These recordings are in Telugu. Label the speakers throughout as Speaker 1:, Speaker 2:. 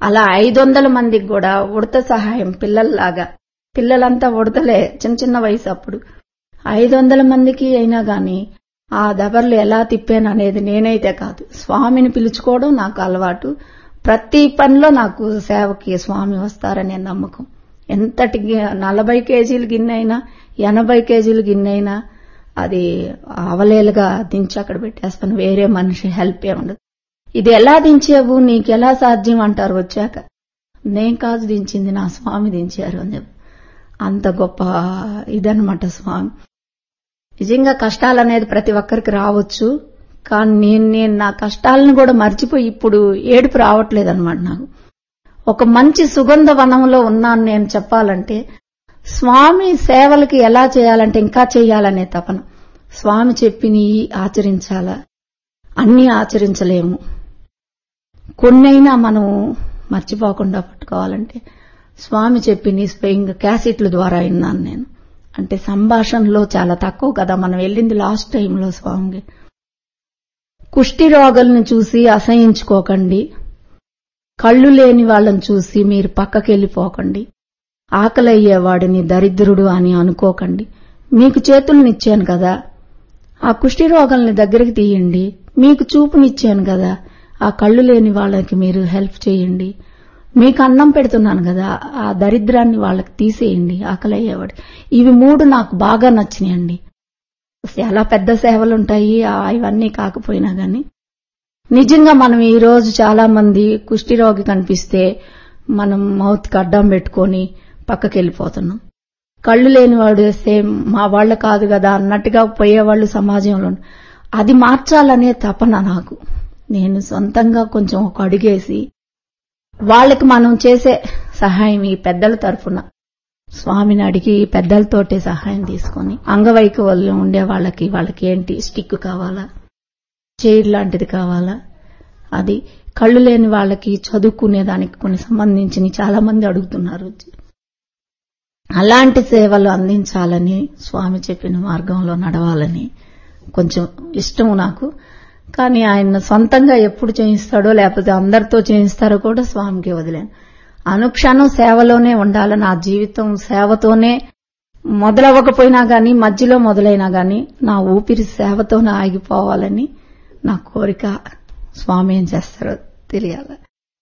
Speaker 1: అలా ఐదు వందల మందికి కూడా ఉడత సహాయం పిల్లల్లాగా పిల్లలంతా ఉడతలే చిన్న చిన్న వయసు అప్పుడు ఐదు వందల మందికి అయినా గాని ఆ దబర్లు ఎలా తిప్పాను అనేది నేనైతే కాదు స్వామిని పిలుచుకోవడం నాకు అలవాటు ప్రతి పనిలో నాకు సేవకి స్వామి వస్తారనే నమ్మకం ఎంతటి గి- నలభై కేజీలు గిన్నెైనా ఎనభై కేజీలు గిన్నెైనా అది అవలేలుగా దించి అక్కడ పెట్టేస్తాను వేరే మనిషి హెల్ప్ ఏ ఉండదు ఇది ఎలా దించావు నీకెలా సాధ్యం అంటారు వచ్చాక నేను కాదు దించింది నా స్వామి దించారు అని చెప్పి అంత గొప్ప ఇదనమాట స్వామి నిజంగా కష్టాలు అనేది ప్రతి ఒక్కరికి రావచ్చు కానీ నేను నేను నా కష్టాలను కూడా మర్చిపోయి ఇప్పుడు ఏడుపు రావట్లేదు అనమాట నాకు ఒక మంచి సుగంధ వనంలో ఉన్నాను నేను చెప్పాలంటే స్వామి సేవలకి ఎలా చేయాలంటే ఇంకా చేయాలనే తపన స్వామి చెప్పిని ఆచరించాలా అన్నీ ఆచరించలేము కొన్నైనా మనం మర్చిపోకుండా పట్టుకోవాలంటే స్వామి చెప్పిన స్వయంగా క్యాసెట్ల ద్వారా విన్నాను నేను అంటే సంభాషణలో చాలా తక్కువ కదా మనం వెళ్ళింది లాస్ట్ టైంలో స్వామికి కుష్టి రోగుల్ని చూసి అసహించుకోకండి కళ్ళు లేని వాళ్ళని చూసి మీరు పక్కకెళ్ళిపోకండి ఆకలయ్యేవాడిని దరిద్రుడు అని అనుకోకండి మీకు చేతులనిచ్చాను కదా ఆ కుష్టి రోగాల్ని దగ్గరికి తీయండి మీకు చూపునిచ్చాను కదా ఆ కళ్ళు లేని వాళ్ళకి మీరు హెల్ప్ చేయండి మీకు అన్నం పెడుతున్నాను కదా ఆ దరిద్రాన్ని వాళ్ళకి తీసేయండి ఆకలయ్యేవాడు ఇవి మూడు నాకు బాగా నచ్చినాయండి చాలా పెద్ద సేవలు ఉంటాయి ఆ ఇవన్నీ కాకపోయినా గాని నిజంగా మనం ఈ రోజు చాలా మంది కుష్టి రోగి కనిపిస్తే మనం మౌత్ కి అడ్డం పెట్టుకొని పక్కకి వెళ్ళిపోతున్నాం కళ్ళు లేనివాడు వేస్తే మా వాళ్ళ కాదు కదా అన్నట్టుగా పోయేవాళ్ళు సమాజంలో ఉన్నారు. అది మార్చాలనే తపన నాకు నేను సొంతంగా కొంచెం ఒక అడుగేసి వాళ్ళకి మనం చేసే సహాయం ఈ పెద్దల తరఫున స్వామిని అడిగి పెద్దలతోటే సహాయం తీసుకొని అంగవైకల్యం ఉండే వాళ్ళకి వాళ్ళకి ఏంటి స్టిక్ కావాలా చైర్ లాంటిది కావాలా అది కళ్ళు లేని వాళ్ళకి చదువుకునే దానికి కొన్ని సంబంధించి చాలా మంది అడుగుతున్నారు అలాంటి సేవలు అందించాలని స్వామి చెప్పిన మార్గంలో నడవాలని కొంచెం ఇష్టం నాకు కానీ ఆయన సొంతంగా ఎప్పుడు చేయిస్తాడో లేకపోతే అందరితో చేయిస్తారో కూడా స్వామికి వదిలేను అనుక్షణం సేవలోనే ఉండాలని నా జీవితం సేవతోనే మొదలవ్వకపోయినా గాని మధ్యలో మొదలైనా గాని నా ఊపిరి సేవతోనే ఆగిపోవాలని నా కోరిక స్వామి ఏం చేస్తారో తెలియాలి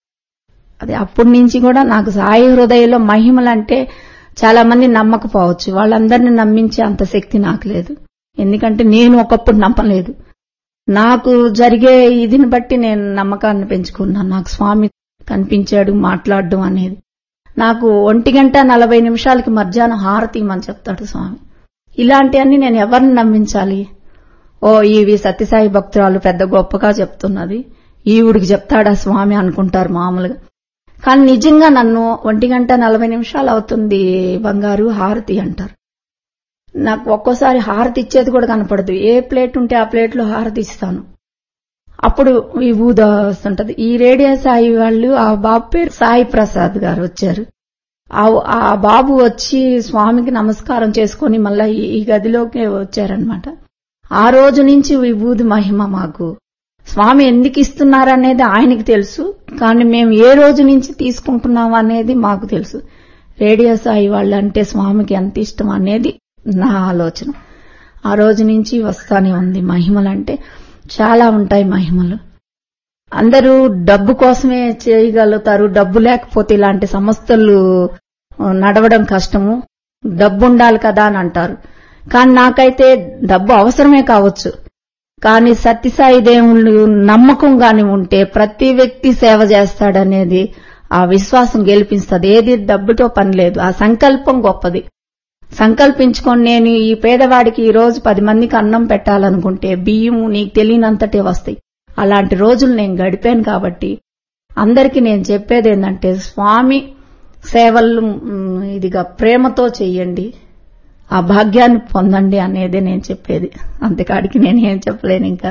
Speaker 1: అది అప్పటి నుంచి కూడా నాకు సాయి హృదయంలో మహిమలంటే చాలా మంది నమ్మకపోవచ్చు వాళ్ళందరినీ నమ్మించే అంత శక్తి నాకు లేదు ఎందుకంటే నేను ఒకప్పుడు నమ్మలేదు నాకు జరిగే ఇదిని బట్టి నేను నమ్మకాన్ని పెంచుకున్నాను నాకు స్వామి కనిపించాడు మాట్లాడడం అనేది నాకు ఒంటి గంట నలభై నిమిషాలకి మధ్యాహ్నం హారతి ఇమ్మని చెప్తాడు స్వామి ఇలాంటివన్నీ నేను ఎవరిని నమ్మించాలి ఓ ఇవి సత్యసాయి భక్తురాలు పెద్ద గొప్పగా చెప్తున్నది ఈవిడికి చెప్తాడా స్వామి అనుకుంటారు మామూలుగా కానీ నిజంగా నన్ను ఒంటి గంట నలభై నిమిషాలు అవుతుంది బంగారు హారతి అంటారు నాకు ఒక్కోసారి హారతి ఇచ్చేది కూడా కనపడదు ఏ ప్లేట్ ఉంటే ఆ ప్లేట్లో హారతి ఇస్తాను అప్పుడు ఈ ఊద వస్తుంటది ఈ రేడియో సాయి వాళ్ళు ఆ బాబు పేరు సాయి ప్రసాద్ గారు వచ్చారు ఆ- ఆ బాబు వచ్చి స్వామికి నమస్కారం చేసుకుని మళ్ళా ఈ- ఈ గదిలోకి వచ్చారనమాట ఆ రోజు నుంచి విభూది మహిమ మాకు స్వామి ఎందుకు ఇస్తున్నారనేది ఆయనకి తెలుసు కానీ మేము ఏ రోజు నుంచి తీసుకుంటున్నాం అనేది మాకు తెలుసు రేడియో సాయి వాళ్ళు అంటే స్వామికి ఎంత ఇష్టం అనేది నా ఆలోచన ఆ రోజు నుంచి వస్తానే ఉంది మహిమలంటే చాలా ఉంటాయి మహిమలు అందరూ డబ్బు కోసమే చేయగలుగుతారు డబ్బు లేకపోతే ఇలాంటి సంస్థలు ఆ, నడవడం కష్టము డబ్బు ఉండాలి కదా అని అంటారు కానీ నాకైతే డబ్బు అవసరమే కావచ్చు కానీ సత్యసాయి దేవుళ్ళు నమ్మకం గాని ఉంటే ప్రతి వ్యక్తి సేవ చేస్తాడనేది ఆ విశ్వాసం గెలిపిస్తుంది ఏది డబ్బుతో పని లేదు ఆ సంకల్పం గొప్పది సంకల్పించుకొని నేను ఈ పేదవాడికి ఈ రోజు పది మందికి అన్నం పెట్టాలనుకుంటే బియ్యం నీకు తెలియనంతటే వస్తాయి అలాంటి రోజులు నేను గడిపాను కాబట్టి అందరికీ నేను చెప్పేది ఏంటంటే స్వామి సేవలు మ్, ఇదిగా ప్రేమతో చెయ్యండి ఆ భాగ్యాన్ని పొందండి అనేదే నేను చెప్పేది అంతకాడికి నేను ఏం చెప్పలేను ఇంకా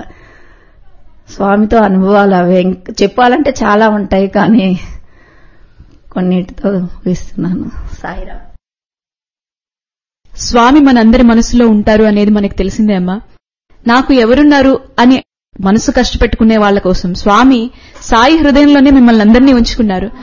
Speaker 1: స్వామితో అనుభవాలు అవే ఇంక చెప్పాలంటే చాలా ఉంటాయి కానీ కొన్నిటితో ఇస్తున్నాను సాయిరా
Speaker 2: స్వామి మనందరి మనసులో ఉంటారు అనేది మనకు తెలిసిందే అమ్మా నాకు ఎవరున్నారు అని మనసు కష్టపెట్టుకునే వాళ్ళ కోసం స్వామి సాయి హృదయంలోనే మిమ్మల్ని అందరినీ ఉంచుకున్నారు